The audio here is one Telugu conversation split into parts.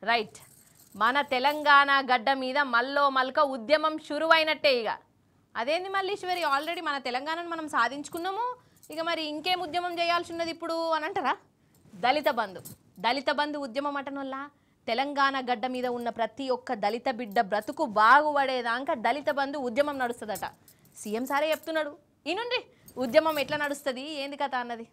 రైట్ మన తెలంగాణ గడ్డ మీద మల్లో మల్క ఉద్యమం షురువైనట్టే ఇక అదేంది మల్లీశ్వరి ఆల్రెడీ మన తెలంగాణను మనం సాధించుకున్నాము ఇక మరి ఇంకేం ఉద్యమం చేయాల్సి ఉన్నది ఇప్పుడు అని అంటారా దళిత బంధు దళిత బంధు ఉద్యమం అంటం వల్ల తెలంగాణ గడ్డ మీద ఉన్న ప్రతి ఒక్క దళిత బిడ్డ బ్రతుకు బాగుపడేదాకా దళిత బంధు ఉద్యమం నడుస్తుందట సీఎం సారే చెప్తున్నాడు ఈనుండ్రి ఉద్యమం ఎట్లా నడుస్తుంది ఏంది కథ అన్నది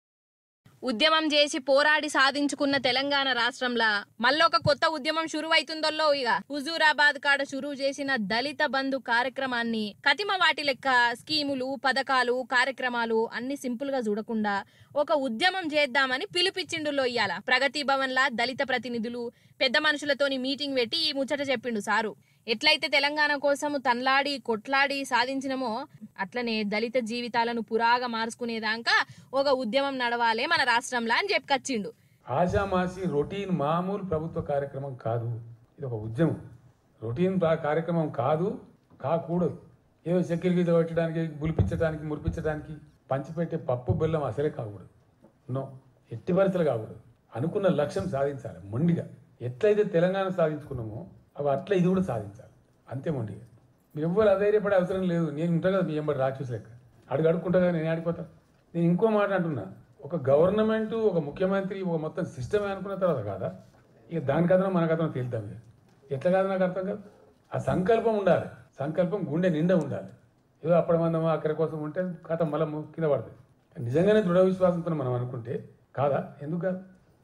ఉద్యమం చేసి పోరాడి సాధించుకున్న తెలంగాణ రాష్ట్రంలో మళ్ళొక కొత్త ఉద్యమం షురువైతుందో ఇక హుజూరాబాద్ కాడ షురువు చేసిన దళిత బంధు కార్యక్రమాన్ని కతిమ వాటి లెక్క స్కీములు పథకాలు కార్యక్రమాలు అన్ని సింపుల్ గా చూడకుండా ఒక ఉద్యమం చేద్దామని పిలుపిచ్చిండులో ఇయ్యాల ప్రగతి భవన్ లా దళిత ప్రతినిధులు పెద్ద మనుషులతోని మీటింగ్ పెట్టి ఈ ముచ్చట చెప్పిండు సారు ఎట్లయితే తెలంగాణ కోసం తన్లాడి కొట్లాడి సాధించినమో అట్లనే దళిత జీవితాలను పురాగా మార్చుకునేదాకా ఒక ఉద్యమం నడవాలే మన రాష్ట్రంలో అని చెప్పుకొచ్చిండు ఆషామాసి రొటీన్ మామూలు ప్రభుత్వ కార్యక్రమం కాదు ఇది ఒక ఉద్యమం రొటీన్ ప్రా- కార్యక్రమం కాదు కాకూడదు ఏదో చక్కెర గీత పెట్టడానికి గులిపించడానికి మురిపించడానికి పంచిపెట్టే పప్పు బెల్లం అసలే కాకూడదు నో ఎట్టి పరిస్థితులు కాకూడదు అనుకున్న లక్ష్యం సాధించాలి మొండిగా ఎట్లయితే తెలంగాణ సాధించుకున్నామో అవి అట్లా ఇది కూడా సాధించాలి అంతే మొండిగా మీరు ఎవ్వరు అధైర్యపడే అవసరం లేదు నేను ఉంటా కదా మీ ఎంబడి రాక్షసు లెక్క అడుగు అడుక్కుంటా కదా నేను ఆడిపోతా నేను ఇంకో మాట అంటున్నా ఒక గవర్నమెంట్ ఒక ముఖ్యమంత్రి ఒక మొత్తం సిస్టమే అనుకున్న తర్వాత కాదా ఇక దాని కథనం మన కథనం తేలుతాం ఇక ఎట్లా కాదు నాకు అర్థం కాదు ఆ సంకల్పం ఉండాలి సంకల్పం గుండె నిండా ఉండాలి ఏదో అప్పటి మందమా అక్కడి కోసం ఉంటే కథ మళ్ళీ కింద పడుతుంది నిజంగానే దృఢ విశ్వాసంతో మనం అనుకుంటే కాదా ఎందుకు కాదు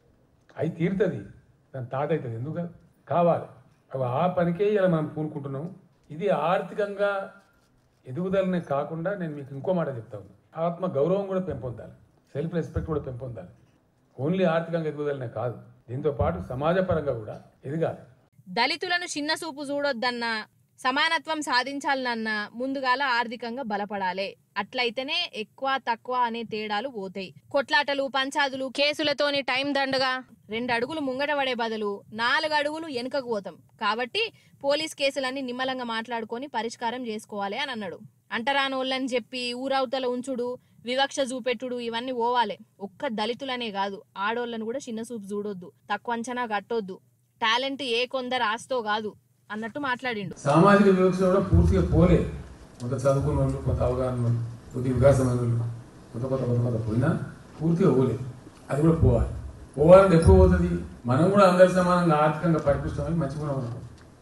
అయి తీరుతుంది దాని తాట అవుతుంది ఎందుకు కాదు కావాలి అవి ఆ పనికే ఇలా మనం పూనుకుంటున్నాం ఇది ఆర్థికంగా ఎదుగుదలనే కాకుండా నేను మీకు ఇంకో మాట చెప్తా ఉన్నా ఆత్మ గౌరవం కూడా పెంపొందాలి సెల్ఫ్ రెస్పెక్ట్ కూడా పెంపొందాలి ఓన్లీ ఆర్థికంగా ఎదుగుదలనే కాదు దీంతో పాటు సమాజపరంగా కూడా ఎదగాలి దళితులను చిన్న చూపు చూడొద్దన్నా సమానత్వం సాధించాలన్నా ముందుగాల ఆర్థికంగా బలపడాలి అట్లయితేనే ఎక్కువ తక్కువ అనే తేడాలు పోతాయి కొట్లాటలు పంచాదులు కేసులతోని టైం దండగా రెండు అడుగులు ముంగట పడే బదులు నాలుగు అడుగులు వెనుకకు పోతాం కాబట్టి పోలీస్ కేసులన్నీ నిమ్మలంగా మాట్లాడుకొని పరిష్కారం చేసుకోవాలి అని అన్నాడు అంటరానోళ్ళని చెప్పి ఊరవతల ఉంచుడు వివక్ష చూపెట్టుడు ఇవన్నీ పోవాలి ఒక్క దళితులనే కాదు ఆడోళ్ళను కూడా చిన్న చూపు చూడొద్దు తక్కువ అంచనా కట్టొద్దు టాలెంట్ ఏ కొందరు ఆస్తో కాదు అన్నట్టు మాట్లాడిండు సామాజిక వివక్ష కూడా పూర్తిగా పోలేదు కొంత చదువుకున్న వాళ్ళు కొంత అవగాహన వాళ్ళు కొద్ది వికాసమైన వాళ్ళు కొత్త కొత్త కొత్త కొత్త పోయినా పూర్తిగా పోలేదు అది కూడా పోవాలి పోవాలంటే ఎప్పుడు పోతుంది మనం కూడా అందరి సమానంగా ఆర్థికంగా పరిపుష్టమని మంచిగా ఉన్నాం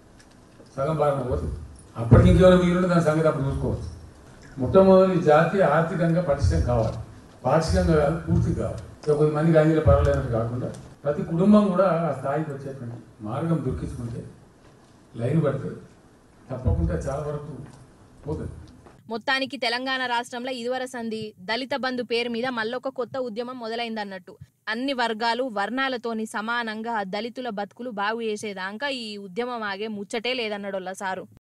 సగం బాగా పోతుంది అప్పటికి ఇంకేమైనా మిగిలిన దాని సంగతి అప్పుడు చూసుకోవచ్చు మొట్టమొదటి జాతి ఆర్థికంగా పటిష్టం కావాలి పాక్షికంగా కాదు పూర్తిగా కావాలి ఇక కొద్ది మందికి ఐదు పర్వాలేనట్టు కాకుండా ప్రతి కుటుంబం కూడా ఆ స్థాయికి వచ్చేటువంటి మార్గం దొరికించుకుంటే లైన్ పడుతుంది తప్పకుండా చాలా వరకు పోతుంది మొత్తానికి తెలంగాణ రాష్ట్రంలో ఇదివర సంధి దళిత బంధు పేరు మీద మళ్ళొక కొత్త ఉద్యమం మొదలైందన్నట్టు అన్ని వర్గాలు వర్ణాలతోని సమానంగా దళితుల బతుకులు బాగు చేసేదాకా ఈ ఉద్యమం ఆగే ముచ్చటే లేదన్నాడు సారు